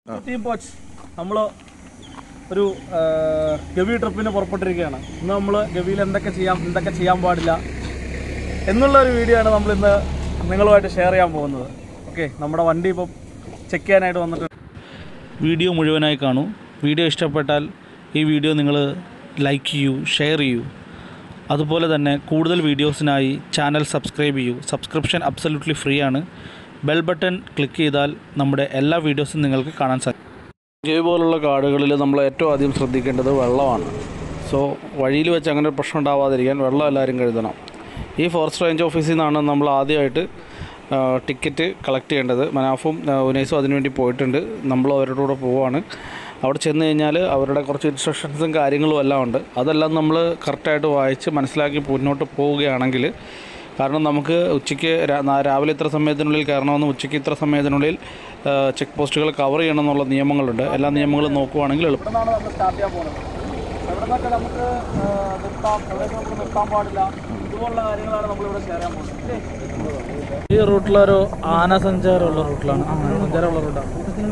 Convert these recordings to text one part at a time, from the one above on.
Team പോച്ച് നമ്മൾ ഒരു ആ, ഗവി ട്രിപ്പിന് പുറപ്പെട്ടിരിക്കുകയാണ് ഇന്ന് നമ്മൾ ഗവിയിൽ എന്തൊക്കെ ചെയ്യാം എന്തൊക്കെ ചെയ്യാൻ പാടില്ല എന്നുള്ള ഒരു വീഡിയോ ആണ് നമ്മൾ ഇന്ന് നിങ്ങളുമായിട്ട് ഷെയർ ചെയ്യാൻ പോകുന്നത് ഓക്കെ നമ്മുടെ വണ്ടി ഇപ്പം ചെക്ക് ചെയ്യാനായിട്ട് വന്നിട്ട് വീഡിയോ മുഴുവനായി കാണൂ വീഡിയോ ഇഷ്ടപ്പെട്ടാൽ ഈ വീഡിയോ നിങ്ങൾ ലൈക്ക് ചെയ്യൂ ഷെയർ ചെയ്യൂ അതുപോലെ തന്നെ കൂടുതൽ വീഡിയോസിനായി ചാനൽ സബ്സ്ക്രൈബ് ചെയ്യൂ സബ്സ്ക്രിപ്ഷൻ അബ്സല്യൂട്ട്ലി ഫ്രീ ആണ് ബെൽ ബട്ടൺ ക്ലിക്ക് ചെയ്താൽ നമ്മുടെ എല്ലാ വീഡിയോസും നിങ്ങൾക്ക് കാണാൻ സാധിക്കും ഗവി പോലുള്ള കാടുകളിൽ നമ്മൾ ഏറ്റവും ആദ്യം ശ്രദ്ധിക്കേണ്ടത് വെള്ളമാണ് സോ വഴിയിൽ വെച്ച് അങ്ങനെ ഒരു പ്രശ്നം ഉണ്ടാവാതിരിക്കാൻ വെള്ളം എല്ലാവരും കരുതണം ഈ ഫോറസ്റ്റ് റേഞ്ച് ഓഫീസിൽ നിന്നാണ് നമ്മൾ ആദ്യമായിട്ട് ആ, ടിക്കറ്റ് കളക്ട് ചെയ്യേണ്ടത് മനാഫും ആ, ഉനൈസും അതിനുവേണ്ടി പോയിട്ടുണ്ട് നമ്മൾ അവരുടെ കൂടെ പോവുകയാണ് അവിടെ ചെന്ന് കഴിഞ്ഞാൽ അവരുടെ കുറച്ച് ഇൻസ്ട്രക്ഷൻസും കാര്യങ്ങളും എല്ലാം ഉണ്ട് അതെല്ലാം നമ്മൾ കറക്റ്റായിട്ട് വായിച്ച് മനസ്സിലാക്കി മുന്നോട്ട് പോവുകയാണെങ്കിൽ കാരണം നമുക്ക് ഉച്ചയ്ക്ക് രാ- നാ- രാവിലെ ഇത്ര സമയത്തിനുള്ളിൽ കയറണമെന്ന് ഉച്ചയ്ക്ക് ഇത്ര സമയത്തിനുള്ളിൽ ചെക്ക് പോസ്റ്റുകൾ കവർ ചെയ്യണം എന്നുള്ള നിയമങ്ങളുണ്ട് എല്ലാ നിയമങ്ങളും നോക്കുവാണെങ്കിൽ എളുപ്പം നമ്മൾ സ്റ്റാർട്ട് ചെയ്യാൻ പോകുന്നത് എവിടെ നിന്നൊക്കെ നമുക്ക് നിർത്താം എവിടെയൊക്കെ നമുക്ക് നിർത്താൻ പാടില്ല ഇതുപോലുള്ള കാര്യങ്ങളാണ് നമ്മളിവിടെ ഷെയർ ചെയ്യാൻ പോകുന്നത് ഈ റൂട്ടിലൊരു ആന സഞ്ചാരമുള്ള റൂട്ടിലാണ് സഞ്ചാരമുള്ള റൂട്ടാണ്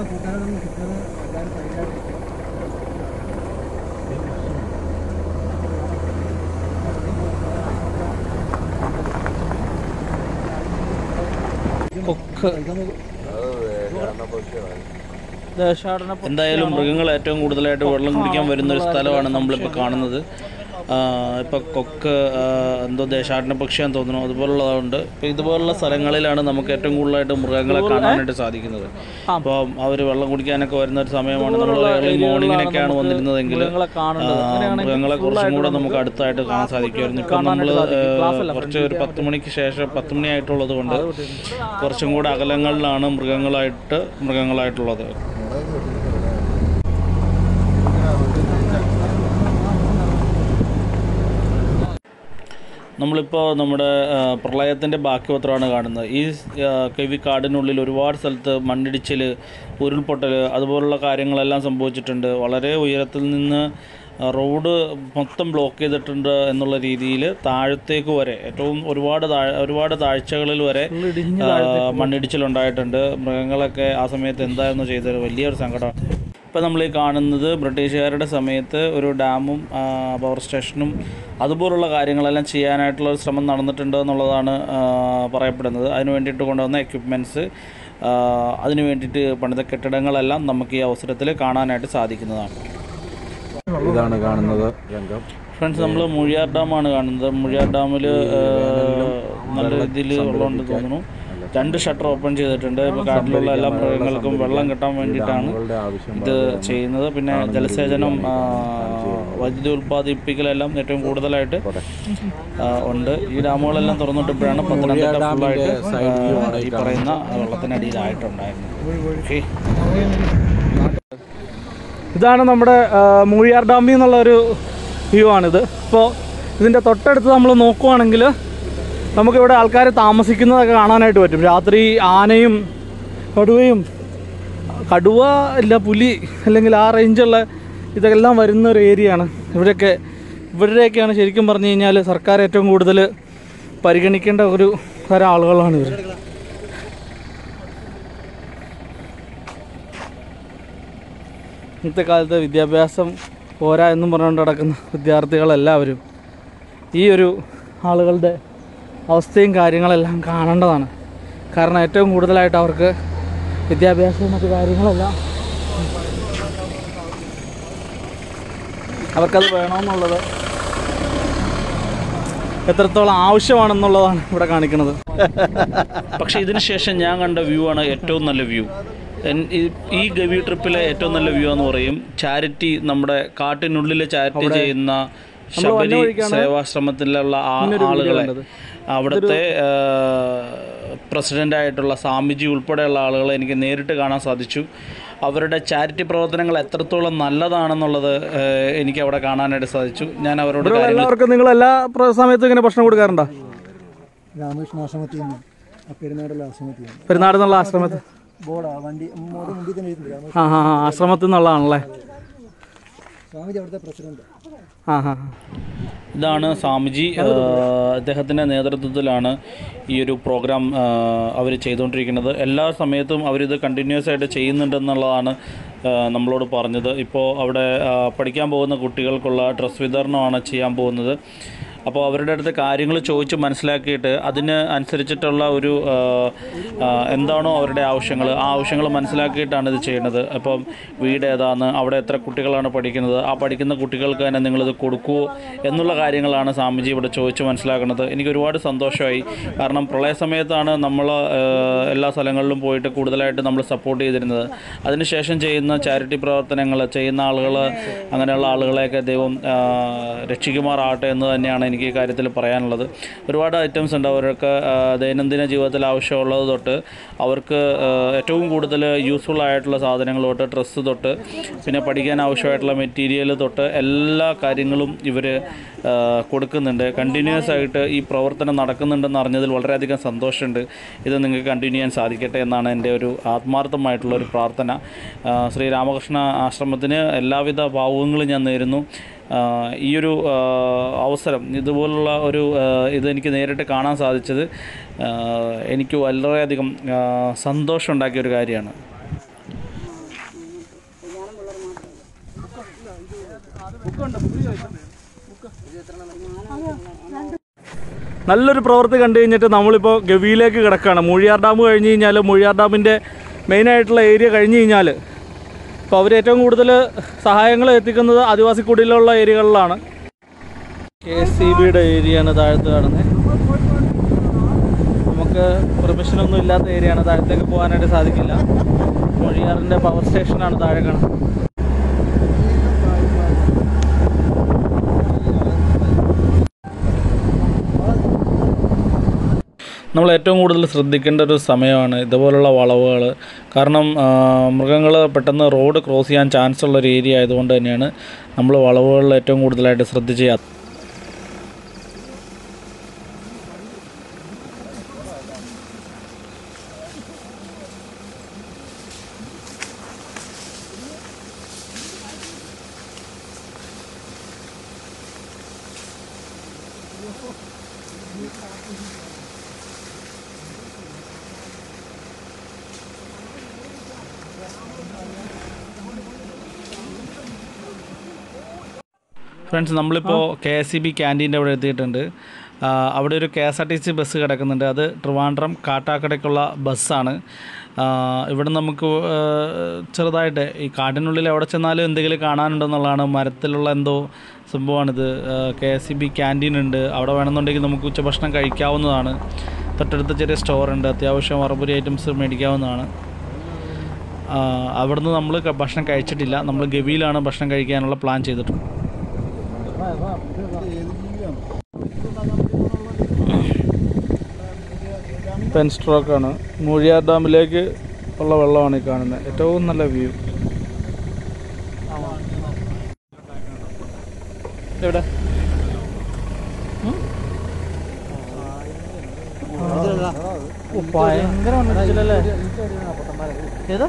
കൊക്ക് ദേശാടന എന്തായാലും മൃഗങ്ങൾ ഏറ്റവും കൂടുതലായിട്ട് വെള്ളം കുടിക്കാൻ വരുന്ന ഒരു സ്ഥലമാണ് നമ്മളിപ്പോൾ കാണുന്നത് ഇപ്പോൾ കൊക്ക് ആ, എന്തോ ദേശാടന പക്ഷിയാന്ന് തോന്നുന്നു അതുപോലുള്ളതുണ്ട് ഇപ്പോൾ ഇതുപോലുള്ള സ്ഥലങ്ങളിലാണ് നമുക്ക് ഏറ്റവും കൂടുതലായിട്ട് മൃഗങ്ങളെ കാണാനായിട്ട് സാധിക്കുന്നത് അപ്പോൾ അവർ വെള്ളം കുടിക്കാനൊക്കെ വരുന്ന ഒരു സമയമാണ് നമ്മൾ ഏർലി മോർണിംഗിനൊക്കെയാണ് വന്നിരുന്നതെങ്കിൽ ആ, മൃഗങ്ങളെ കുറച്ചും കൂടെ നമുക്ക് അടുത്തായിട്ട് കാണാൻ സാധിക്കുമായിരുന്നു ഇപ്പം നമ്മൾ കുറച്ച് ഒരു പത്ത് മണിക്ക് ശേഷം പത്ത് മണി ആയിട്ടുള്ളത് കൊണ്ട് കുറച്ചും കൂടെ അകലങ്ങളിലാണ് മൃഗങ്ങളായിട്ട് മൃഗങ്ങളായിട്ടുള്ളത് നമ്മളിപ്പോൾ നമ്മുടെ പ്രളയത്തിൻ്റെ ബാക്കി പത്രമാണ് കാണുന്നത് ഈ ആ, കവി കാടിനുള്ളിൽ ഒരുപാട് സ്ഥലത്ത് മണ്ണിടിച്ചിൽ ഉരുൾപൊട്ടൽ അതുപോലുള്ള കാര്യങ്ങളെല്ലാം സംഭവിച്ചിട്ടുണ്ട് വളരെ ഉയരത്തിൽ നിന്ന് ആ, റോഡ് മൊത്തം ബ്ലോക്ക് ചെയ്തിട്ടുണ്ട് എന്നുള്ള രീതിയിൽ താഴത്തേക്ക് വരെ ഏറ്റവും ഒരുപാട് താഴ് ഒരുപാട് താഴ്ചകളിൽ വരെ ആ, മണ്ണിടിച്ചിലുണ്ടായിട്ടുണ്ട് മൃഗങ്ങളൊക്കെ ആ സമയത്ത് എന്തായിരുന്നു ചെയ്തത് വലിയൊരു സങ്കടം ഇപ്പം നമ്മൾ ഈ കാണുന്നത് ബ്രിട്ടീഷുകാരുടെ സമയത്ത് ഒരു ഡാമും ആ, പവർ സ്റ്റേഷനും അതുപോലുള്ള കാര്യങ്ങളെല്ലാം ചെയ്യാനായിട്ടുള്ള ഒരു ശ്രമം നടന്നിട്ടുണ്ട് എന്നുള്ളതാണ് ആ, പറയപ്പെടുന്നത് അതിന് വേണ്ടിയിട്ട് കൊണ്ടുവന്ന എക്യുപ്മെൻറ്റ്സ് അതിന് വേണ്ടിയിട്ട് പണിത കെട്ടിടങ്ങളെല്ലാം നമുക്ക് ഈ അവസരത്തിൽ കാണാനായിട്ട് സാധിക്കുന്നതാണ് ഇതാണ് കാണുന്നത് രംഗം ഫ്രണ്ട്സ് നമ്മൾ മുഴിയാർ ഡാമാണ് കാണുന്നത് മുഴിയാർ ഡാമിൽ നല്ല രീതിയിൽ വെള്ളമുണ്ട് തോന്നുന്നു രണ്ട് ഷട്ടർ ഓപ്പൺ ചെയ്തിട്ടുണ്ട് ഇപ്പോൾ കാട്ടിലുള്ള എല്ലാ മൃഗങ്ങൾക്കും വെള്ളം കിട്ടാൻ വേണ്ടിയിട്ടാണ് നമ്മളുടെ ആവശ്യം ഇത് ചെയ്യുന്നത് പിന്നെ ജലസേചനം ആ, വൈദ്യുതി ഉൽപ്പാദിപ്പിക്കലെല്ലാം ഏറ്റവും കൂടുതലായിട്ട് ആ, ഉണ്ട് ഈ ഡാമുകളെല്ലാം തുറന്നിട്ടപ്പോഴാണ് പത്തനംതിട്ട ഫുള്ളായിട്ട് ആ, ഈ പറയുന്ന വെള്ളത്തിനടിയിലായിട്ടുണ്ടായിരുന്നത് ഓക്കെ ഇതാണ് നമ്മുടെ മൂഴിയാർ ഡാമിൽ നിന്നുള്ള ഒരു വ്യൂ ആണിത് ഇപ്പോൾ ഇതിൻ്റെ തൊട്ടടുത്ത് നമ്മൾ നോക്കുവാണെങ്കിൽ നമുക്കിവിടെ ആൾക്കാർ താമസിക്കുന്നതൊക്കെ കാണാനായിട്ട് പറ്റും രാത്രി ആനയും കടുവയും കടുവ ഇല്ല പുലി അല്ലെങ്കിൽ ആ റേഞ്ചുള്ള ഇതെല്ലാം വരുന്ന ഒരു ഏരിയയാണ് ഇവിടെയൊക്കെ ഇവരുടെയൊക്കെയാണ് ശരിക്കും പറഞ്ഞു കഴിഞ്ഞാൽ സർക്കാർ ഏറ്റവും കൂടുതൽ പരിഗണിക്കേണ്ട ഒരു തരം ആളുകളാണ് ഇവർ ഇന്നത്തെ കാലത്ത് വിദ്യാഭ്യാസം പോരാ എന്നും പറഞ്ഞുകൊണ്ട് നടക്കുന്ന വിദ്യാർത്ഥികളെല്ലാവരും ഈ ഒരു ആളുകളുടെ അവസ്ഥയും കാര്യങ്ങളെല്ലാം കാണേണ്ടതാണ് കാരണം ഏറ്റവും കൂടുതലായിട്ട് അവർക്ക് വിദ്യാഭ്യാസവും മറ്റു കാര്യങ്ങളെല്ലാം അവർക്കത് വേണമെന്നുള്ളത് എത്രത്തോളം ആവശ്യമാണെന്നുള്ളതാണ് ഇവിടെ കാണിക്കുന്നത് പക്ഷേ ഇതിന് ശേഷം ഞാൻ കണ്ട വ്യൂ ആണ് ഏറ്റവും നല്ല വ്യൂ ഈ ഗവി ട്രിപ്പിലെ ഏറ്റവും നല്ല വ്യൂ എന്ന് പറയും ചാരിറ്റി നമ്മുടെ കാട്ടിനുള്ളിൽ ചാരിറ്റി ചെയ്യുന്ന ശബരി സേവാശ്രമത്തിലുള്ള ആ ആളുകളെ അവിടുത്തെ പ്രസിഡൻ്റ് ആയിട്ടുള്ള സ്വാമിജി ഉൾപ്പെടെയുള്ള ആളുകളെ എനിക്ക് നേരിട്ട് കാണാൻ സാധിച്ചു അവരുടെ ചാരിറ്റി പ്രവർത്തനങ്ങൾ എത്രത്തോളം നല്ലതാണെന്നുള്ളത് ഏഹ്, എനിക്ക് അവിടെ കാണാനായിട്ട് സാധിച്ചു ഞാൻ അവരോട് കാര്യങ്ങൾ എല്ലാവർക്കും നിങ്ങൾ എല്ലാ പ്ര- സമയത്തും ഇങ്ങനെ ഭക്ഷണം കൊടുക്കാറുണ്ടോ രാമകൃഷ്ണ ആശ്രമത്തിൽ നിന്ന് ആ പെരുന്നാടുള്ള ആശ്രമത്തിൽ നിന്ന് പെരുന്നാട് എന്നുള്ള ആശ്രമത്തിൽ ബോർഡാ വണ്ടി മോഡ് മുമ്പിൽ തന്നെ എഴുതുന്നുണ്ട് രാമ ആ ആ ആ, ആശ്രമത്തിൽ നിന്നുള്ളതാണല്ലേ സ്വാമിജി അവിടുത്തെ പ്രസിഡന്റ് ആ ആ ഇതാണ് സ്വാമിജി അദ്ദേഹത്തിൻ്റെ നേതൃത്വത്തിലാണ് ഈ ഒരു പ്രോഗ്രാം അവർ ചെയ്തുകൊണ്ടിരിക്കുന്നത് എല്ലാ സമയത്തും അവരിത് കണ്ടിന്യൂസ് ആയിട്ട് ചെയ്യുന്നുണ്ടെന്നുള്ളതാണ് ആ, നമ്മളോട് പറഞ്ഞത് ഇപ്പോൾ അവിടെ ആ, പഠിക്കാൻ പോകുന്ന കുട്ടികൾക്കുള്ള ഡ്രസ്സ് വിതരണമാണ് ചെയ്യാൻ പോകുന്നത് അപ്പോൾ അവരുടെ അടുത്ത് കാര്യങ്ങൾ ചോദിച്ച് മനസ്സിലാക്കിയിട്ട് അതിന് അനുസരിച്ചിട്ടുള്ള ഒരു ആ, ആ, എന്താണോ അവരുടെ ആവശ്യങ്ങൾ ആ ആവശ്യങ്ങൾ മനസ്സിലാക്കിയിട്ടാണ് ഇത് ചെയ്യുന്നത് അപ്പം വീട് ഏതാന്ന് അവിടെ എത്ര കുട്ടികളാണ് പഠിക്കുന്നത് ആ പഠിക്കുന്ന കുട്ടികൾക്ക് തന്നെ നിങ്ങളിത് കൊടുക്കുമോ എന്നുള്ള കാര്യങ്ങളാണ് സ്വാമിജി ഇവിടെ ചോദിച്ച് മനസ്സിലാക്കുന്നത് എനിക്ക് ഒരുപാട് സന്തോഷമായി കാരണം പ്രളയ സമയത്താണ് നമ്മൾ എല്ലാ സ്ഥലങ്ങളിലും പോയിട്ട് കൂടുതലായിട്ട് നമ്മൾ സപ്പോർട്ട് ചെയ്തിരുന്നത് അതിനുശേഷം ചെയ്യുന്ന ചാരിറ്റി പ്രവർത്തനങ്ങൾ ചെയ്യുന്ന ആളുകൾ അങ്ങനെയുള്ള ആളുകളെയൊക്കെ ദൈവം ആ, രക്ഷിക്കുമാറാകട്ടെ എന്ന് തന്നെയാണ് എനിക്ക് ഈ കാര്യത്തിൽ പറയാനുള്ളത് ഒരുപാട് ഐറ്റംസ് ഉണ്ട് അവർക്ക് ആ, ദൈനംദിന ജീവിതത്തിൽ ആവശ്യമുള്ളത് തൊട്ട് അവർക്ക് ആ, ഏറ്റവും കൂടുതൽ യൂസ്ഫുൾ ആയിട്ടുള്ള സാധനങ്ങൾ തൊട്ട് ഡ്രസ്സ് തൊട്ട് പിന്നെ പഠിക്കാൻ ആവശ്യമായിട്ടുള്ള മെറ്റീരിയൽ തൊട്ട് എല്ലാ കാര്യങ്ങളും ഇവർ കൊടുക്കുന്നുണ്ട് കണ്ടിന്യൂസ് ആയിട്ട് ഈ പ്രവർത്തനം നടക്കുന്നുണ്ടെന്ന് അറിഞ്ഞതിൽ വളരെയധികം സന്തോഷമുണ്ട് ഇത് നിങ്ങൾക്ക് കണ്ടിന്യൂ ചെയ്യാൻ സാധിക്കട്ടെ എന്നാണ് എൻ്റെ ഒരു ആത്മാർത്ഥമായിട്ടുള്ള ഒരു പ്രാർത്ഥന ആ, ശ്രീ രാമകൃഷ്ണ ആശ്രമത്തിന് എല്ലാവിധ ഭാവുകങ്ങളും ഞാൻ നേരുന്നു ആ, ഈ ഒരു ആ, അവസരം ഇതുപോലുള്ള ഒരു ആ, ഇതെനിക്ക് നേരിട്ട് കാണാൻ സാധിച്ചത് ആ, എനിക്ക് വളരെയധികം ആ, സന്തോഷമുണ്ടാക്കിയ ഒരു കാര്യമാണ് നല്ലൊരു പ്രവൃത്തി കണ്ടു കഴിഞ്ഞിട്ട് നമ്മളിപ്പോൾ ഗവിയിലേക്ക് കിടക്കുകയാണ് മൂഴിയാർ ഡാം കഴിഞ്ഞ് കഴിഞ്ഞാൽ മൂഴിയാർ ഡാമിൻ്റെ മെയിനായിട്ടുള്ള ഏരിയ കഴിഞ്ഞ് കഴിഞ്ഞാൽ ഇപ്പോൾ അവർ ഏറ്റവും കൂടുതൽ സഹായങ്ങൾ എത്തിക്കുന്നത് ആദിവാസി കുടിയിലുള്ള ഏരിയകളിലാണ് കെ എസ് സി ബിയുടെ ഏരിയയാണ് താഴത്ത് കാണുന്നത് നമുക്ക് പെർമിഷനൊന്നും ഇല്ലാത്ത ഏരിയയാണ് താഴത്തേക്ക് പോകാനായിട്ട് സാധിക്കില്ല മൊഴിയാറിൻ്റെ പവർ സ്റ്റേഷനാണ് താഴെ കാണുന്നത് നമ്മൾ ഏറ്റവും കൂടുതൽ ശ്രദ്ധിക്കേണ്ട ഒരു സമയമാണ് ഇതുപോലുള്ള വളവുകൾ കാരണം മൃഗങ്ങൾ പെട്ടെന്ന് റോഡ് ക്രോസ് ചെയ്യാൻ ചാൻസ് ഉള്ള ഒരു ഏരിയ ആയതുകൊണ്ട് തന്നെയാണ് നമ്മൾ വളവുകളിൽ ഏറ്റവും കൂടുതലായിട്ട് ശ്രദ്ധിച്ച് യാത്ര ഫ്രണ്ട്സ് നമ്മളിപ്പോൾ കെ എസ് സി ബി ക്യാൻറ്റീൻ്റെ അവിടെ എത്തിയിട്ടുണ്ട് ആ, അവിടെ ഒരു K S R T C bus കിടക്കുന്നുണ്ട് അത് ട്രിവാൻഡ്രം കാട്ടാക്കടയ്ക്കുള്ള ബസ്സാണ് ആ, ഇവിടെ നമുക്ക് ആ, ചെറുതായിട്ട് ഈ കാട്ടിനുള്ളിൽ എവിടെ ചെന്നാലും എന്തെങ്കിലും കാണാനുണ്ടെന്നുള്ളതാണ് മരത്തിലുള്ള എന്തോ സംഭവമാണിത് K S C B canteen ഉണ്ട് അവിടെ വേണമെന്നുണ്ടെങ്കിൽ നമുക്ക് ഉച്ചഭക്ഷണം കഴിക്കാവുന്നതാണ് തൊട്ടടുത്ത് ചെറിയ സ്റ്റോറുണ്ട് അത്യാവശ്യം അറുപത് ഐറ്റംസ് മേടിക്കാവുന്നതാണ് ആ, അവിടുന്ന് നമ്മൾ ക- ഭക്ഷണം കഴിച്ചിട്ടില്ല നമ്മൾ ഗവിയിലാണ് ഭക്ഷണം കഴിക്കാനുള്ള പ്ലാൻ ചെയ്തിട്ടുള്ളത് പെൻ സ്ട്രോക്കാണ് മൂഴിയാർ ഡാമിലേക്ക് ഉള്ള വെള്ളമാണ് ഈ കാണുന്നത് ഏറ്റവും നല്ല വ്യൂ എവിടെ ഓ, ഭയങ്കര മണ്ണിടിച്ചിലല്ലേ ഏതാ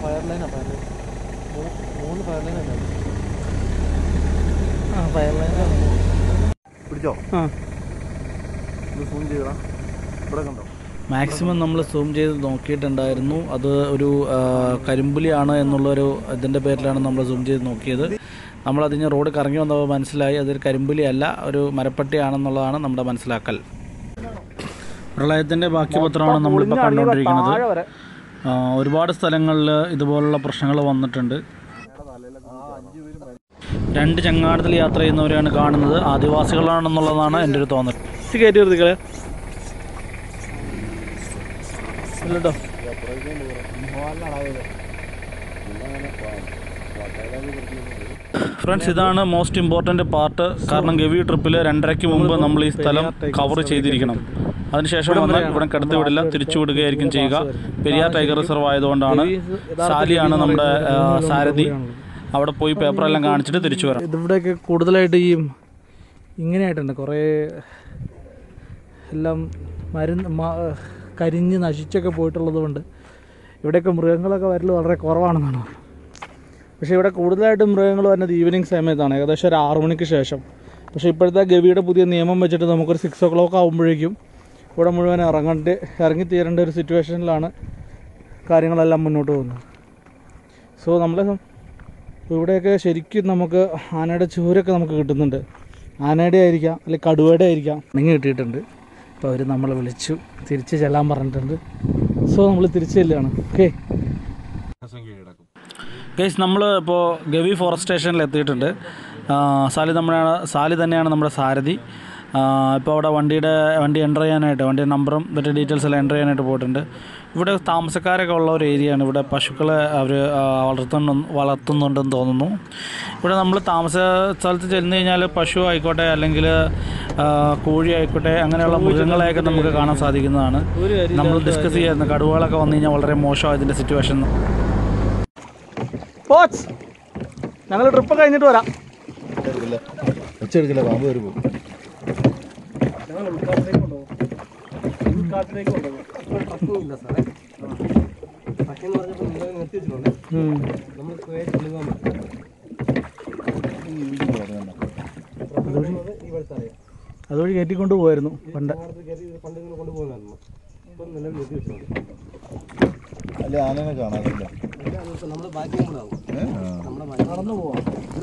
ആ ഫയർ ലൈൻ പിടിച്ചോ ആ ഇത് സൂം ചെയ്യണം ഇവിടെ കണ്ടോ മാക്സിമം നമ്മൾ സൂം ചെയ്ത് നോക്കിയിട്ടുണ്ടായിരുന്നു അത് ഒരു ആ, കരിമ്പുലിയാണ് എന്നുള്ളൊരു ഇതിൻ്റെ പേരിലാണ് നമ്മൾ സൂം ചെയ്ത് നോക്കിയത് നമ്മൾ അതിന് റോഡ് കറങ്ങി വന്നപ്പോൾ മനസ്സിലായി അതൊരു കരിമ്പുലി അല്ല ഒരു മരപ്പട്ടിയാണെന്നുള്ളതാണ് നമ്മുടെ മനസ്സിലാക്കൽ പ്രളയത്തിൻ്റെ ബാക്കി പത്രമാണ് നമ്മളിപ്പോൾ കണ്ടുകൊണ്ടിരിക്കുന്നത് താഴെ വരെ ആ, ഒരുപാട് സ്ഥലങ്ങളിൽ ഇതുപോലുള്ള പ്രശ്നങ്ങൾ വന്നിട്ടുണ്ട് രണ്ട് ചങ്ങാടത്തിൽ യാത്ര ചെയ്യുന്നവരെയാണ് കാണുന്നത് ആദിവാസികളാണെന്നുള്ളതാണ് എൻ്റെ ഒരു തോന്നൽ ഇത് കയറ്റി നിർത്തിക്കളെ ഇല്ലട്ടോ ഫ്രണ്ട്സ് ഇതാണ് മോസ്റ്റ് ഇമ്പോർട്ടൻ്റ് പാർട്ട് കാരണം ഗവി ട്രിപ്പിൽ രണ്ടരയ്ക്ക് മുമ്പ് നമ്മൾ ഈ സ്ഥലം കവർ ചെയ്തിരിക്കണം അതിനുശേഷം വന്ന് ഇവിടെ കടത്തി വിടില്ല തിരിച്ചു വിടുകയായിരിക്കും ചെയ്യുക പെരിയാർ ടൈഗർ റിസർവ് ആയതുകൊണ്ടാണ് സാലിയാണ് നമ്മുടെ ആ, സാരഥി അവിടെ പോയി പേപ്പറെല്ലാം കാണിച്ചിട്ട് തിരിച്ചു വരണം ഇതിവിടെയൊക്കെ കൂടുതലായിട്ട് ഈ ഇങ്ങനെയായിട്ടുണ്ട് കുറേ എല്ലാം മരുന്ന് മ- കരിഞ്ഞ് നശിച്ചൊക്കെ പോയിട്ടുള്ളത് കൊണ്ട് ഇവിടെയൊക്കെ മൃഗങ്ങളൊക്കെ വരൽ വളരെ കുറവാണെന്നാണ് പറഞ്ഞത് പക്ഷേ ഇവിടെ കൂടുതലായിട്ടും മൃഗങ്ങൾ വരുന്നത് ഈവനിങ് സമയത്താണ് ഏകദേശം ഒരു ആറു മണിക്ക് ശേഷം പക്ഷേ ഇപ്പോഴത്തെ ഗവിയുടെ പുതിയ നിയമം വെച്ചിട്ട് നമുക്കൊരു സിക്സ് ഓ ക്ലോക്ക് ആകുമ്പോഴേക്കും ഇവിടെ മുഴുവൻ ഇറങ്ങേണ്ട ഇറങ്ങി തീരേണ്ട ഒരു സിറ്റുവേഷനിലാണ് കാര്യങ്ങളെല്ലാം മുന്നോട്ട് പോകുന്നത് സോ നമ്മളെ സം- ഇവിടെയൊക്കെ ശരിക്കും നമുക്ക് ആനയുടെ ചൂരൊക്കെ നമുക്ക് കിട്ടുന്നുണ്ട് ആനയുടെ ആയിരിക്കാം അല്ലെങ്കിൽ കടുവയുടെ ആയിരിക്കാം നിങ്ങൾ കിട്ടിയിട്ടുണ്ട് അപ്പോൾ അവർ നമ്മളെ വിളിച്ചു തിരിച്ച് ചെല്ലാൻ പറഞ്ഞിട്ടുണ്ട് സോ നമ്മൾ തിരിച്ച് ചെല്ലുകയാണ് ഓക്കെ ഗൈസ് നമ്മൾ ഇപ്പോൾ ഗവി ഫോറസ്റ്റ് സ്റ്റേഷനിൽ എത്തിയിട്ടുണ്ട് ആ, സാലി നമ്മളാണ് സാലി തന്നെയാണ് നമ്മുടെ സാരഥി ഇപ്പോൾ അവിടെ വണ്ടിയുടെ വണ്ടി എൻ്റർ ചെയ്യാനായിട്ട് വണ്ടിയുടെ നമ്പറും മറ്റു ഡീറ്റെയിൽസ് എല്ലാം എൻ്റർ ചെയ്യാനായിട്ട് പോയിട്ടുണ്ട് ഇവിടെ താമസക്കാരൊക്കെ ഉള്ള ഒരു ഏരിയയാണ് ഇവിടെ പശുക്കളെ അവർ വളർത്തുന്നു വളർത്തുന്നുണ്ടെന്ന് തോന്നുന്നു ഇവിടെ നമ്മൾ താമസ സ്ഥലത്ത് ചെന്ന് കഴിഞ്ഞാൽ പശു ആയിക്കോട്ടെ അല്ലെങ്കിൽ ആ, കോഴി ആയിക്കോട്ടെ അങ്ങനെയുള്ള മൃഗങ്ങളെയൊക്കെ നമുക്ക് കാണാൻ സാധിക്കുന്നതാണ് നമ്മൾ ഡിസ്കസ് ചെയ്യായിരുന്നു കടുവകളൊക്കെ വന്നു കഴിഞ്ഞാൽ വളരെ മോശമാണ് ഇതിൻ്റെ സിറ്റുവേഷൻ പോച്ച് ഞങ്ങൾ ട്രിപ്പ് കഴിഞ്ഞിട്ട് വരാം വെച്ചെടുക്കില്ല പാമ്പ് കയറി പോകും ഉം. അതുവഴി കയറ്റിക്കൊണ്ട് പോയിരുന്നു പണ്ട് അല്ലെ ആനനെ കാണാറില്ല നടന്നു പോവാം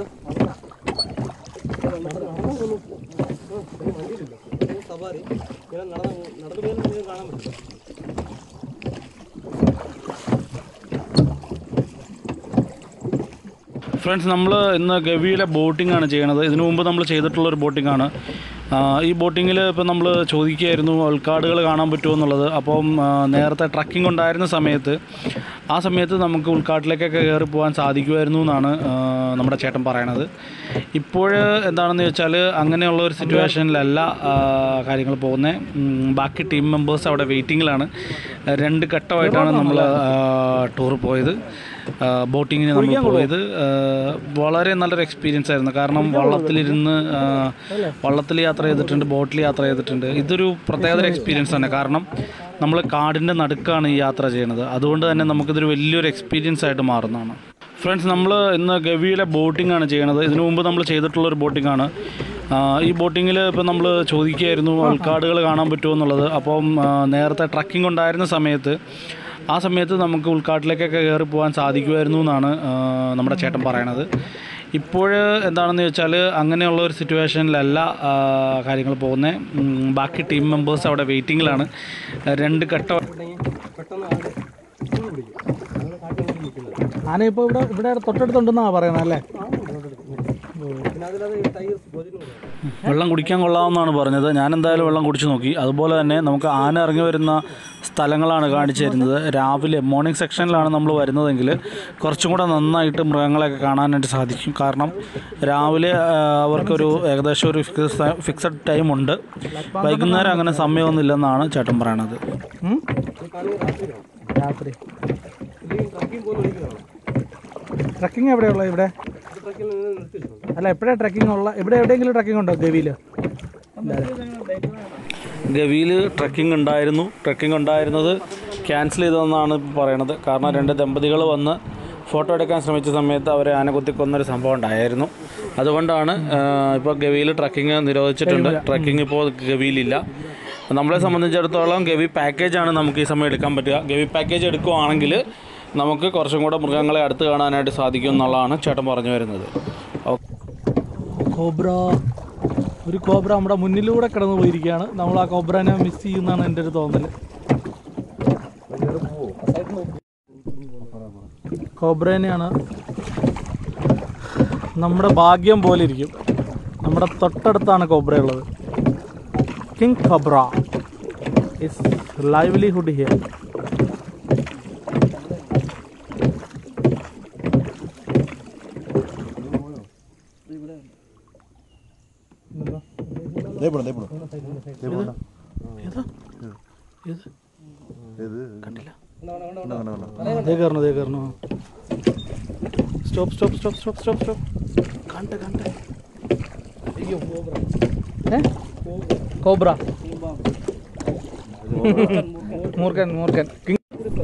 ഫ്രണ്ട്സ് നമ്മൾ ഇന്ന് ഗവിയിലെ ബോട്ടിംഗ് ആണ് ചെയ്യണത് ഇതിനു മുമ്പ് നമ്മൾ ചെയ്തിട്ടുള്ള ഒരു ബോട്ടിംഗ് ആണ് ആ, ഈ ബോട്ടിങ്ങിൽ ഇപ്പോൾ നമ്മൾ ചോദിക്കുകയായിരുന്നു ഉൾക്കാടുകൾ കാണാൻ പറ്റുമോ എന്നുള്ളത് അപ്പം ആ, നേരത്തെ ട്രക്കിംഗ് ഉണ്ടായിരുന്ന സമയത്ത് ആ സമയത്ത് നമുക്ക് ഉൾക്കാട്ടിലേക്കൊക്കെ കയറി പോകാൻ സാധിക്കുമായിരുന്നു എന്നാണ് ആ, നമ്മുടെ ചേട്ടൻ പറയണത് ഇപ്പോൾ എന്താണെന്ന് വെച്ചാൽ അങ്ങനെയുള്ള ഒരു സിറ്റുവേഷനിലല്ല കാര്യങ്ങൾ പോകുന്നത് ബാക്കി ടീം മെമ്പേഴ്സ് അവിടെ വെയിറ്റിങ്ങിലാണ് രണ്ട് ഘട്ടമായിട്ടാണ് നമ്മൾ ടൂർ പോയത് ബോട്ടിങ്ങിന് നമ്മൾ പോയത് ആ, വളരെ നല്ലൊരു എക്സ്പീരിയൻസ് ആയിരുന്നു കാരണം വള്ളത്തിലിരുന്ന് ആ, വള്ളത്തിൽ യാത്ര ചെയ്തിട്ടുണ്ട് ബോട്ടിൽ യാത്ര ചെയ്തിട്ടുണ്ട് ഇതൊരു പ്രത്യേകതര എക്സ്പീരിയൻസ് ആണ് കാരണം നമ്മൾ കാടിൻ്റെ നടുക്കാണ് ഈ യാത്ര ചെയ്യുന്നത് അതുകൊണ്ട് തന്നെ നമുക്കിതൊരു വലിയൊരു എക്സ്പീരിയൻസ് ആയിട്ട് മാറുന്നതാണ് ഫ്രണ്ട്സ് നമ്മൾ ഇന്ന് ഗവിയിലെ ബോട്ടിംഗ് ആണ് ചെയ്യണത് ഇതിനു മുമ്പ് നമ്മൾ ചെയ്തിട്ടുള്ള ഒരു ബോട്ടിംഗ് ആണ് ആ, ഈ ബോട്ടിങ്ങിൽ ഇപ്പോൾ നമ്മൾ ചോദിക്കുകയായിരുന്നു ഉൾക്കാടുകൾ കാണാൻ പറ്റുമോ എന്നുള്ളത് അപ്പം ആ, നേരത്തെ ട്രക്കിംഗ് ഉണ്ടായിരുന്ന സമയത്ത് ആ സമയത്ത് നമുക്ക് ഉൾക്കാട്ടിലേക്കൊക്കെ കയറി പോകാൻ സാധിക്കുമായിരുന്നു എന്നാണ് ആ, നമ്മുടെ ചേട്ടൻ പറയണത് ഇപ്പോൾ എന്താണെന്ന് വെച്ചാൽ അങ്ങനെയുള്ള ഒരു സിറ്റുവേഷനിലല്ല ആ, കാര്യങ്ങൾ പോകുന്നത് ബാക്കി ടീം മെമ്പേഴ്സ് അവിടെ വെയിറ്റിങ്ങിലാണ് രണ്ട് ഘട്ടം ആന ഇപ്പോൾ ഇവിടെ ഇവിടെ തൊട്ടടുത്തുണ്ടെന്നാണ് പറയണത് അല്ലേ വെള്ളം കുടിക്കാൻ കൊള്ളാമെന്നാണ് പറഞ്ഞത് ഞാൻ എന്തായാലും വെള്ളം കുടിച്ചു നോക്കി അതുപോലെ തന്നെ നമുക്ക് ആന ഇറങ്ങി വരുന്ന സ്ഥലങ്ങളാണ് കാണിച്ചു തരുന്നത് രാവിലെ മോർണിംഗ് സെക്ഷനിലാണ് നമ്മൾ വരുന്നതെങ്കിൽ കുറച്ചും കൂടെ നന്നായിട്ട് മൃഗങ്ങളെയൊക്കെ കാണാനായിട്ട് സാധിക്കും കാരണം രാവിലെ ആ, അവർക്കൊരു ഏകദേശം ഒരു ഫിക്സ് ഫിക്സഡ് ടൈം ഉണ്ട് വൈകുന്നേരം അങ്ങനെ സമയമൊന്നുമില്ലെന്നാണ് ചേട്ടൻ പറയണത് ഉം? രാത്രി ട്രക്കിംഗ് എവിടെയുള്ള ഇവിടെ അല്ല എപ്പോഴാണ് ട്രക്കിംഗ് ഉള്ള ഇവിടെ എവിടെയെങ്കിലും ട്രക്കിംഗ് ഉണ്ടോ ഗവിയിൽ ഗവിയിൽ ട്രക്കിംഗ് ഉണ്ടായിരുന്നു ട്രക്കിംഗ് ഉണ്ടായിരുന്നത് ക്യാൻസൽ ചെയ്തതെന്നാണ് ഇപ്പോൾ പറയണത് കാരണം രണ്ട് ദമ്പതികൾ വന്ന് ഫോട്ടോ എടുക്കാൻ ശ്രമിച്ച സമയത്ത് അവരെ ആന കുത്തിക്കൊന്നൊരു സംഭവം ഉണ്ടായിരുന്നു അതുകൊണ്ടാണ് ഇപ്പോൾ ഗവിയിൽ ട്രക്കിംഗ് നിരോധിച്ചിട്ടുണ്ട് ട്രക്കിംഗ് ഇപ്പോൾ ഗവിയിലില്ല നമ്മളെ സംബന്ധിച്ചിടത്തോളം ഗവി പാക്കേജാണ് നമുക്ക് ഈ സമയം എടുക്കാൻ പറ്റുക ഗവി പാക്കേജ് എടുക്കുവാണെങ്കിൽ നമുക്ക് കുറച്ചും കൂടെ മൃഗങ്ങളെ അടുത്ത് കാണാനായിട്ട് സാധിക്കും എന്നുള്ളതാണ് ചേട്ടൻ പറഞ്ഞു വരുന്നത് ഓ- കോബ്ര ഒരു കോബ്ര നമ്മുടെ മുന്നിലൂടെ കിടന്നു പോയിരിക്കുകയാണ് നമ്മൾ ആ കോബ്രനെ മിസ് ചെയ്യുന്നതാണ് എൻ്റെ ഒരു തോന്നൽ കോബ്രേനെയാണ് നമ്മുടെ ഭാഗ്യം പോലെ ഇരിക്കും നമ്മുടെ തൊട്ടടുത്താണ് കോബ്ര ഉള്ളത് king cobra is livelihood here ദേ പോണം ദേ പോണം ദേ പോണം ഏതാ ഏത് ഏത് കണ്ടില്ല കണ്ട കണ്ട കണ്ട ദേ കയറണു ദേ കയറണു stop stop stop stop stop stop കണ്ട കണ്ട ഏ കോബ്ര മൂർക്കൻ മൂർക്കൻ കിങ്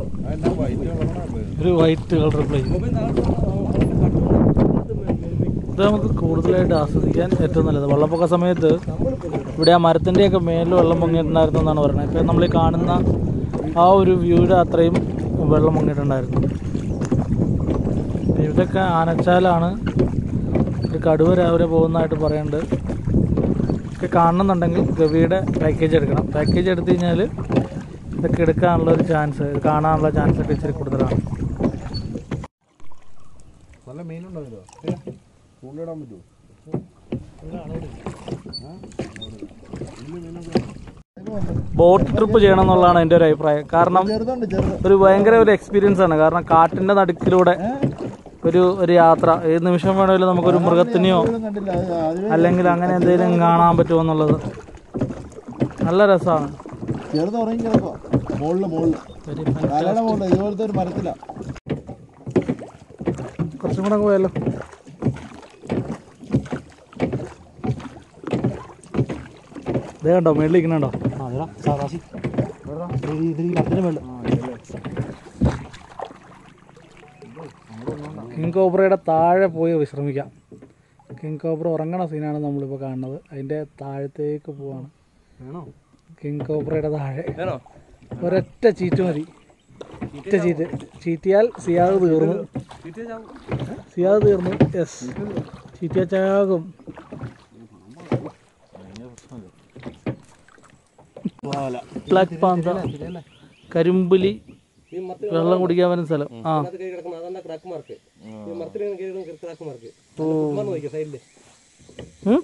ഒരു വൈറ്റ് കളർ പ്ലെയിൻ ഇത് നമുക്ക് കൂടുതലായിട്ട് ആസ്വദിക്കാൻ ഏറ്റവും നല്ലത് വെള്ളപ്പൊക്ക സമയത്ത് ഇവിടെ ആ മരത്തിൻ്റെയൊക്കെ മേലിൽ വെള്ളം പൊങ്ങിയിട്ടുണ്ടായിരുന്നു എന്നാണ് പറയുന്നത് ഇപ്പം നമ്മൾ ഈ കാണുന്ന ആ ഒരു വ്യൂയുടെ അത്രയും വെള്ളം പൊങ്ങിയിട്ടുണ്ടായിരുന്നു ഇതൊക്കെ ആനച്ചാലാണ് ഒരു കടുവ രാവിലെ പോകുന്നതായിട്ട് പറയുന്നുണ്ട് ഒക്കെ കാണണമെന്നുണ്ടെങ്കിൽ ഗവിയുടെ പാക്കേജ് എടുക്കണം പാക്കേജ് എടുത്തു കഴിഞ്ഞാൽ ഇതൊക്കെ എടുക്കാനുള്ള ഒരു ചാൻസ് ഇത് കാണാനുള്ള ചാൻസ് ഒക്കെ ഇച്ചിരി കൂടുതലാണ് നല്ല മീനുണ്ടാവില്ലോ ചൂണ്ടിടാൻ പറ്റുമോ ബോട്ട് ട്രിപ്പ് ചെയ്യണം എന്നുള്ളതാണ് എൻ്റെ ഒരു അഭിപ്രായം കാരണം ചെറുതുണ്ട് ചെറുത് ഒരു ഭയങ്കര ഒരു എക്സ്പീരിയൻസ് ആണ് കാരണം കാട്ടിൻ്റെ നടുക്കിലൂടെ ഒരു ഒരു യാത്ര ഏത് നിമിഷം വേണമെങ്കിലും നമുക്കൊരു മൃഗത്തിനെയോ കണ്ടില്ല അത് ആദ്യമേ അല്ലെങ്കിൽ അങ്ങനെ എന്തെങ്കിലും കാണാൻ പറ്റുമോ എന്നുള്ളത് നല്ല രസമാണ് ചെറുത് ഉറങ്ങി കിടക്കുക മുകളില് മുകളില് തലയുടെ മുകളിൽ ഇതുപോലത്തെ ഒരു മരത്തില കുറച്ചും കൂടെ അങ്ങ് പോയല്ലോ ഇതേ കണ്ടോ മേളിൽ ഇരിക്കണുണ്ടോ കിങ് കോബ്രയുടെ താഴെ പോയി വിശ്രമിക്കാം കിങ് കോബ്ര ഉറങ്ങണ സീനാണ് നമ്മളിപ്പോൾ കാണുന്നത് അതിൻ്റെ താഴത്തേക്ക് പോവാണ് കിങ് കോബ്രയുടെ താഴെ ഒരൊറ്റ ചീറ്റ് മതി ഒറ്റ ചീറ്റ് ചീറ്റിയാൽ സിയാദ് തീർന്നു സിയാദ് തീർന്നു യെസ് ചീറ്റിയ ചാകും ബ്ലാക്ക് പാന്ത കരിമ്പുലി വെള്ളം കുടിക്കാൻ വരുന്ന സ്ഥലം ആ ഉം?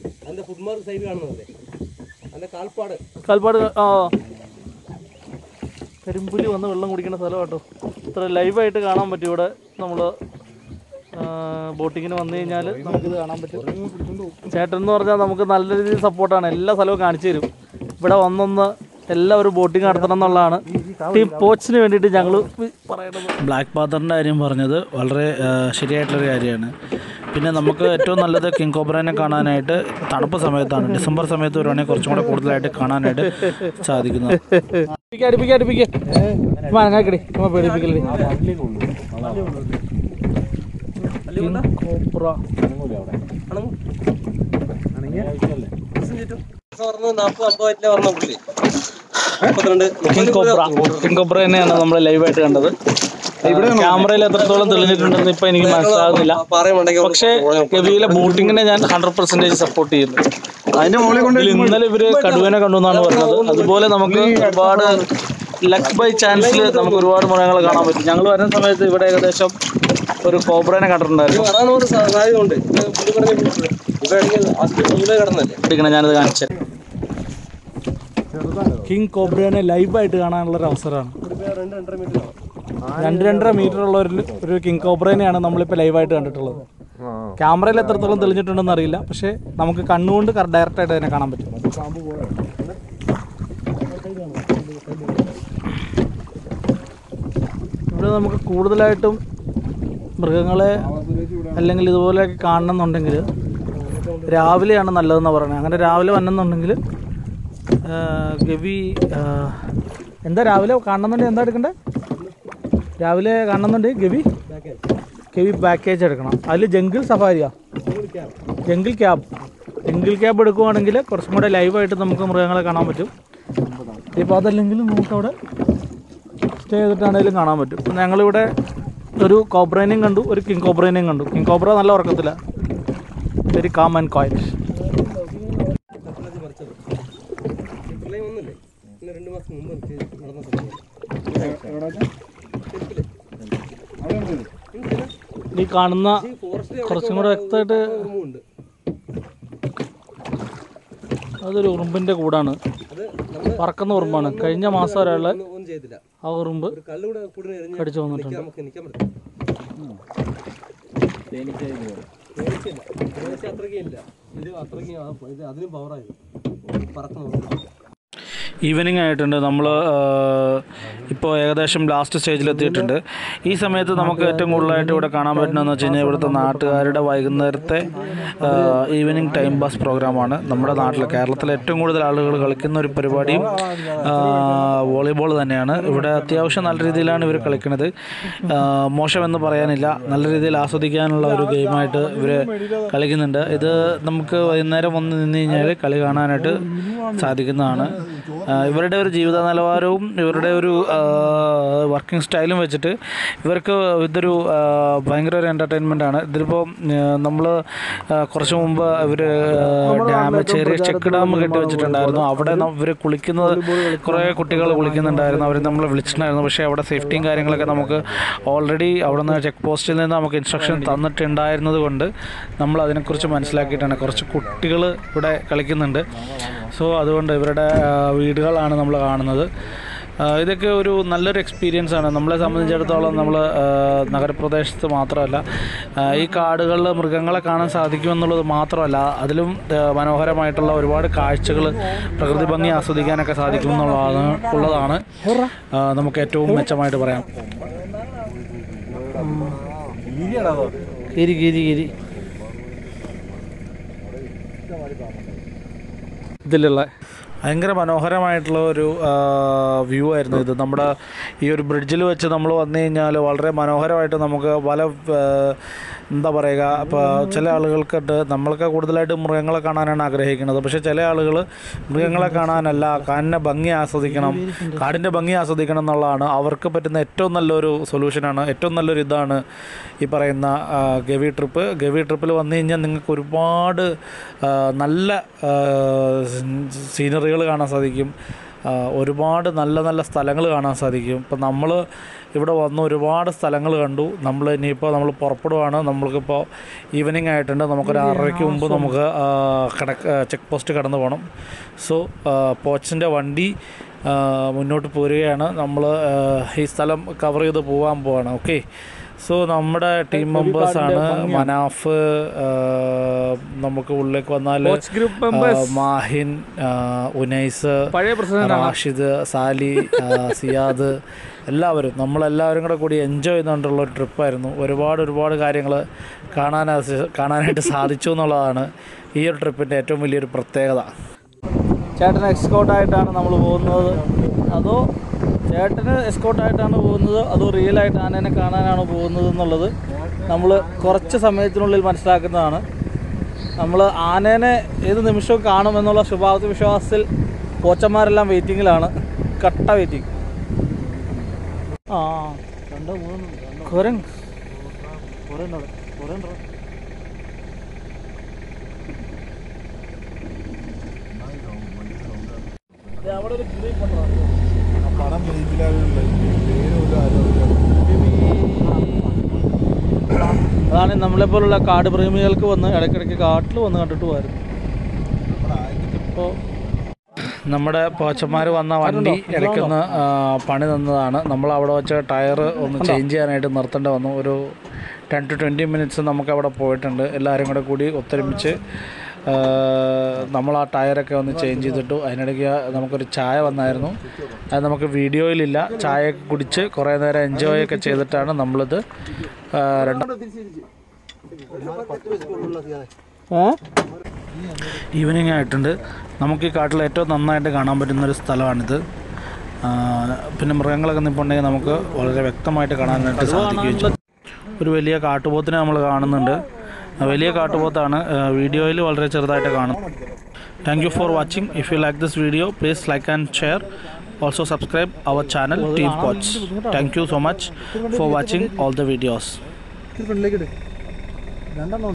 കാൽപ്പാട് ക- ആ കരിമ്പുലി വന്ന് വെള്ളം കുടിക്കുന്ന സ്ഥലം കേട്ടോ ഇത്ര ലൈവായിട്ട് കാണാൻ പറ്റും ഇവിടെ നമ്മൾ ബോട്ടിങ്ങിന് വന്നു കഴിഞ്ഞാൽ നമുക്കിത് കാണാൻ പറ്റും ചേട്ടൻ എന്ന് പറഞ്ഞാൽ നമുക്ക് നല്ല രീതിയിൽ സപ്പോർട്ടാണ് എല്ലാ സ്ഥലവും കാണിച്ചു തരും ഇവിടെ വന്നൊന്ന് എല്ലാവരും ബോട്ടിങ് നടത്തണം എന്നുള്ളതാണ് ടീം പോച്ചിന് വേണ്ടിയിട്ട് ഞങ്ങൾ പറയുന്നത് ബ്ലാക്ക് പാത്തറിൻ്റെ കാര്യം പറഞ്ഞത് വളരെ ആ, ശരിയായിട്ടുള്ളൊരു കാര്യമാണ് പിന്നെ നമുക്ക് ഏറ്റവും നല്ലത് കിങ് കോബ്രനെ കാണാനായിട്ട് തണുപ്പ് സമയത്താണ് ഡിസംബർ സമയത്ത് വരുവാണെങ്കിൽ കുറച്ചും കൂടെ കൂടുതലായിട്ട് കാണാനായിട്ട് സാധിക്കുന്നത് അടുപ്പിക്ക അടുപ്പിക്ക അടുപ്പിക്ക അങ്ങാക്കടി ചുമ്മാ പേടിപ്പിക്കല്ലേ cobra king cobra king cobra തന്നെയാണ് നമ്മൾ ലൈവായിട്ട് കണ്ടത് ക്യാമറയിൽ എത്രത്തോളം തെളിഞ്ഞിട്ടുണ്ടെന്ന് ഇപ്പൊ എനിക്ക് മനസ്സിലാകുന്നില്ല പക്ഷേ ഗവിയിലെ ബോട്ടിങ്ങിനെ ഞാൻ ഹൺഡ്രഡ് പെർസെന്റേജ് സപ്പോർട്ട് ചെയ്യുന്നു അതിന്റെ മുകളിൽ കൊണ്ട് ഇതിൽ ഇന്നലെ ഇവര് കടുവനെ കണ്ടു എന്നാണ് പറഞ്ഞത് അതുപോലെ നമുക്ക് ഒരുപാട് ലക്ക് ബൈ ചാൻസിൽ നമുക്ക് ഒരുപാട് മൃഗങ്ങളെ കാണാൻ പറ്റും ഞങ്ങൾ വരുന്ന സമയത്ത് ഇവിടെ ഏകദേശം ഒരു കോബ്രനെ കണ്ടിട്ടുണ്ടായിരുന്നു ഇരിക്കണം ഞാനത് കാണിച്ചു കിങ് കോബ്രനെ ലൈവായിട്ട് കാണാനുള്ള ഒരു അവസരമാണ് രണ്ട് രണ്ടര മീറ്റർ ഉള്ള ഒരു ഒരു കിങ് കോബ്രനെയാണ് നമ്മളിപ്പോൾ ലൈവായിട്ട് കണ്ടിട്ടുള്ളത് ക്യാമറയിൽ എത്രത്തോളം തെളിഞ്ഞിട്ടുണ്ടെന്ന് അറിയില്ല പക്ഷേ നമുക്ക് കണ്ണുകൊണ്ട് ഡയറക്റ്റ് ആയിട്ട് തന്നെ കാണാൻ പറ്റും ഇവിടെ നമുക്ക് കൂടുതലായിട്ടും മൃഗങ്ങളെ അല്ലെങ്കിൽ ഇതുപോലെയൊക്കെ കാണണമെന്നുണ്ടെങ്കിൽ രാവിലെയാണ് നല്ലതെന്ന് പറയുന്നത് അങ്ങനെ രാവിലെ വന്നെന്നുണ്ടെങ്കിൽ ആ, ഗവി ആ, എന്താ രാവിലെ കാണണമെന്നുണ്ടെങ്കിൽ എന്താ എടുക്കണ്ടേ രാവിലെ കാണണമെന്നുണ്ടെങ്കിൽ ഗവി ഗവി പാക്കേജ് എടുക്കണം അതിൽ ജംഗിൾ സഫാരിയാ ജംഗിൾ ക്യാബ് ജംഗിൾ ക്യാബ് എടുക്കുവാണെങ്കിൽ കുറച്ചും കൂടെ ലൈവായിട്ട് നമുക്ക് മൃഗങ്ങളെ കാണാൻ പറ്റും ഇപ്പോൾ അതല്ലെങ്കിലും നമുക്കവിടെ സ്റ്റേ ചെയ്തിട്ടാണെങ്കിലും കാണാൻ പറ്റും ഇപ്പം ഞങ്ങളിവിടെ ഒരു കോബ്രേനെയും കണ്ടു ഒരു കിങ് കോബ്രേനെയും കണ്ടു കിങ് കോബ്ര നല്ല ഉറക്കത്തില്ല വെരി കാം ആൻഡ് ക്വയറ്റ് ഈ കാണുന്ന കുറച്ചും കൂടെ വ്യക്തമായിട്ട് അതൊരു ഉറുമ്പിന്റെ കൂടാണ് പറക്കുന്ന ഉറുമ്പാണ് കഴിഞ്ഞ മാസം ഒരാള് ആ ഉറുമ്പ് കടിച്ചു വന്നിട്ടുണ്ട് ഈവനിങ് ആയിട്ടുണ്ട് നമ്മൾ ഇപ്പോൾ ഏകദേശം ലാസ്റ്റ് സ്റ്റേജിൽ എത്തിയിട്ടുണ്ട് ഈ സമയത്ത് നമുക്ക് ഏറ്റവും കൂടുതലായിട്ട് ഇവിടെ കാണാൻ പറ്റുന്നതെന്ന് വെച്ച് കഴിഞ്ഞാൽ ഇവിടുത്തെ നാട്ടുകാരുടെ വൈകുന്നേരത്തെ ഈവനിങ് ടൈം പാസ് പ്രോഗ്രാമാണ് നമ്മുടെ നാട്ടിൽ കേരളത്തിലെ ഏറ്റവും കൂടുതൽ ആളുകൾ കളിക്കുന്ന ഒരു പരിപാടിയും വോളിബോൾ തന്നെയാണ് ഇവിടെ അത്യാവശ്യം നല്ല രീതിയിലാണ് ഇവർ കളിക്കുന്നത് ആ, മോശമെന്ന് പറയാനില്ല നല്ല രീതിയിൽ ആസ്വദിക്കാനുള്ള ഒരു ഗെയിമായിട്ട് ഇവർ കളിക്കുന്നുണ്ട് ഇത് നമുക്ക് വൈകുന്നേരം വന്ന് നിന്ന് കഴിഞ്ഞാൽ കളി കാണാനായിട്ട് സാധിക്കുന്നതാണ് ആ, ഇവരുടെ ഒരു ജീവിത നിലവാരവും ഇവരുടെ ഒരു വർക്കിംഗ് സ്റ്റൈലും വെച്ചിട്ട് ഇവർക്ക് ഇതൊരു ആ, ഭയങ്കര ഒരു എൻ്റർടൈൻമെൻ്റ് ആണ് ഇതിലിപ്പോൾ നമ്മൾ കുറച്ച് മുമ്പ് ഇവർ ഡാം ചെറിയ ചെക്ക് ഡാം കെട്ടി വെച്ചിട്ടുണ്ടായിരുന്നു അവിടെ ഇവർ കുളിക്കുന്നത് കുറേ കുട്ടികൾ കുളിക്കുന്നുണ്ടായിരുന്നു അവർ നമ്മൾ വിളിച്ചിട്ടുണ്ടായിരുന്നു പക്ഷേ അവിടെ സേഫ്റ്റിയും കാര്യങ്ങളൊക്കെ നമുക്ക് ഓൾറെഡി അവിടെ നിന്ന് ചെക്ക് പോസ്റ്റിൽ നിന്ന് നമുക്ക് ഇൻസ്ട്രക്ഷൻ തന്നിട്ടുണ്ടായിരുന്നത് കൊണ്ട് നമ്മൾ അതിനെക്കുറിച്ച് മനസ്സിലാക്കിയിട്ടാണ് കുറച്ച് കുട്ടികൾ ഇവിടെ കളിക്കുന്നുണ്ട് സോ അതുകൊണ്ട് ഇവരുടെ ആ, വീടുകളാണ് നമ്മൾ കാണുന്നത് ആ, ഇതൊക്കെ ഒരു നല്ലൊരു എക്സ്പീരിയൻസ് ആണ് നമ്മളെ സംബന്ധിച്ചിടത്തോളം നമ്മൾ നഗരപ്രദേശത്ത് മാത്രമല്ല ആ, ഈ കാടുകളിൽ മൃഗങ്ങളെ കാണാൻ സാധിക്കുമെന്നുള്ളത് മാത്രമല്ല അതിലും ആ, മനോഹരമായിട്ടുള്ള ഒരുപാട് കാഴ്ചകൾ പ്രകൃതി ഭംഗി ആസ്വദിക്കാനൊക്കെ സാധിക്കും എന്നുള്ളതാണ് ഉള്ളതാണ് ആ, നമുക്ക് ഏറ്റവും മെച്ചമായിട്ട് പറയാം ഗിരി ഗിരി ഗിരി ഇതിലുള്ള ഭയങ്കര മനോഹരമായിട്ടുള്ള ഒരു വ്യൂ ആയിരുന്നു ഇത് നമ്മുടെ ഈ ഒരു ബ്രിഡ്ജിൽ വെച്ച് നമ്മൾ വന്നു കഴിഞ്ഞാൽ വളരെ മനോഹരമായിട്ട് നമുക്ക് പല ആ, എന്താ പറയുക ഇപ്പോൾ ചില ആളുകൾക്കുണ്ട് നമ്മൾക്ക് കൂടുതലായിട്ട് മൃഗങ്ങളെ കാണാനാണ് ആഗ്രഹിക്കുന്നത് പക്ഷേ ചില ആളുകൾ മൃഗങ്ങളെ കാണാനല്ല കാടിൻ്റെ ഭംഗി ആസ്വദിക്കണം കാടിൻ്റെ ഭംഗി ആസ്വദിക്കണം എന്നുള്ളതാണ് അവർക്ക് പറ്റുന്ന ഏറ്റവും നല്ലൊരു സൊല്യൂഷനാണ് ഏറ്റവും നല്ലൊരു ഇതാണ് ഈ പറയുന്ന ആ, ഗവി ട്രിപ്പ് ഗവി ട്രിപ്പിൽ വന്നു കഴിഞ്ഞാൽ നിങ്ങൾക്ക് ഒരുപാട് ആ, നല്ല സീനറികൾ കാണാൻ സാധിക്കും ആ, ഒരുപാട് നല്ല നല്ല സ്ഥലങ്ങൾ കാണാൻ സാധിക്കും ഇപ്പം നമ്മൾ ഇവിടെ വന്ന് ഒരുപാട് സ്ഥലങ്ങൾ കണ്ടു നമ്മൾ ഇനിയിപ്പോൾ നമ്മൾ പുറപ്പെടുവാണ് നമ്മൾക്കിപ്പോൾ ഈവനിങ് ആയിട്ടുണ്ട് നമുക്കൊരു ആറരയ്ക്ക് മുമ്പ് നമുക്ക് ആ, കടക്ക് ചെക്ക് പോസ്റ്റ് കടന്നു പോകണം സോ പോച്ചിൻ്റെ വണ്ടി ആ, മുന്നോട്ട് പോരുകയാണ് നമ്മൾ ഈ സ്ഥലം കവർ ചെയ്ത് പോകാൻ പോവാണ് ഓക്കെ സോ നമ്മുടെ ടീം മെമ്പേഴ്സാണ് മനാഫ് ആ, നമുക്ക് ഉള്ളിലേക്ക് വന്നാൽ കോച്ച് ഗ്രൂപ്പ് മെമ്പേഴ്സ് മാഹിൻ ആ, ഉനൈസ് പഴയ പ്രസിഡന്റ് റാഷിദ് സാലി ആ, സിയാദ് എല്ലാവരും നമ്മളെല്ലാവരും കൂടെ കൂടി എൻജോയ് ചെയ്തുകൊണ്ടുള്ള ഒരു ട്രിപ്പായിരുന്നു ഒരുപാട് ഒരുപാട് കാര്യങ്ങൾ കാണാൻ കാണാനായിട്ട് സാധിച്ചു എന്നുള്ളതാണ് ഈ ഒരു ട്രിപ്പിൻ്റെ ഏറ്റവും വലിയൊരു പ്രത്യേകത ചേട്ടന് എക്സ്കോട്ടായിട്ടാണ് നമ്മൾ പോകുന്നത് അതോ ചേട്ടന് എസ്കോട്ടായിട്ടാണ് പോകുന്നത് അതോ റിയൽ ആയിട്ട് ആനേനെ കാണാനാണ് പോകുന്നത് എന്നുള്ളത് നമ്മൾ കുറച്ച് സമയത്തിനുള്ളിൽ മനസ്സിലാക്കുന്നതാണ് നമ്മൾ ആനേനെ ഏത് നിമിഷവും കാണുമെന്നുള്ള ശുഭാപ്തി വിശ്വാസത്തിൽ കോച്ചന്മാരെല്ലാം വെയിറ്റിങ്ങിലാണ് കട്ട വെയിറ്റിംഗ് ആ കുരങ്ങ് അവിടെ ഒരു ഗ്രൂപ്പ് ഉണ്ടോ പടം പേജിലാണുള്ളത് പേര് ഒരു ആരോഗ്യം അതാണ് നമ്മളെപ്പോലുള്ള കാട് പ്രേമികൾക്ക് വന്ന് ഇടയ്ക്കിടയ്ക്ക് കാട്ടിൽ വന്ന് കണ്ടിട്ട് പോയിരുന്നു ഇപ്പോൾ നമ്മുടെ പോച്ചന്മാർ വന്ന വണ്ടി ഇടയ്ക്കൊന്ന് ആ, പണി നിന്നതാണ് നമ്മൾ അവിടെ വെച്ച ടയർ ഒന്ന് ചേഞ്ച് ചെയ്യാനായിട്ട് നിർത്തേണ്ടി വന്നു ഒരു ടെൻ ടു ട്വൻറ്റി മിനിറ്റ്സ് നമുക്ക് അവിടെ പോയിട്ടുണ്ട് എല്ലാവരും കൂടെ കൂടി ഒത്തൊരുമിച്ച് ആ, നമ്മൾ ആ ടയറൊക്കെ ഒന്ന് ചേഞ്ച് ചെയ്തിട്ടു അതിനിടയ്ക്ക് നമുക്കൊരു ചായ വന്നായിരുന്നു അത് നമുക്ക് വീഡിയോയിലില്ല ചായയൊക്കെ കുടിച്ച് കുറേ നേരം എൻജോയ് ഒക്കെ ചെയ്തിട്ടാണ് നമ്മളിത് ആ, രണ്ട് ഈവനിങ് ആയിട്ടുണ്ട് നമുക്ക് ഈ കാട്ടിൽ ഏറ്റവും നന്നായിട്ട് കാണാൻ പറ്റുന്ന ഒരു സ്ഥലമാണിത് ആ, പിന്നെ മൃഗങ്ങളൊക്കെ നിൽപ്പുണ്ടെങ്കിൽ നമുക്ക് വളരെ വ്യക്തമായിട്ട് കാണാനായിട്ട് സാധിക്കുകയും ചെയ്യും ഒരു വലിയ കാട്ടുപോത്തിനെ നമ്മൾ കാണുന്നുണ്ട് ആ, വലിയ കാട്ടുപോത്താണ് വീഡിയോയിൽ വളരെ ചെറുതായിട്ട് കാണും thank you for watching if you like this video please like and share also subscribe our channel team coach thank you so much for watching all the videos ഫ്രണ്ടിലേക്ക് ഇട് രണ്ടെണ്ണം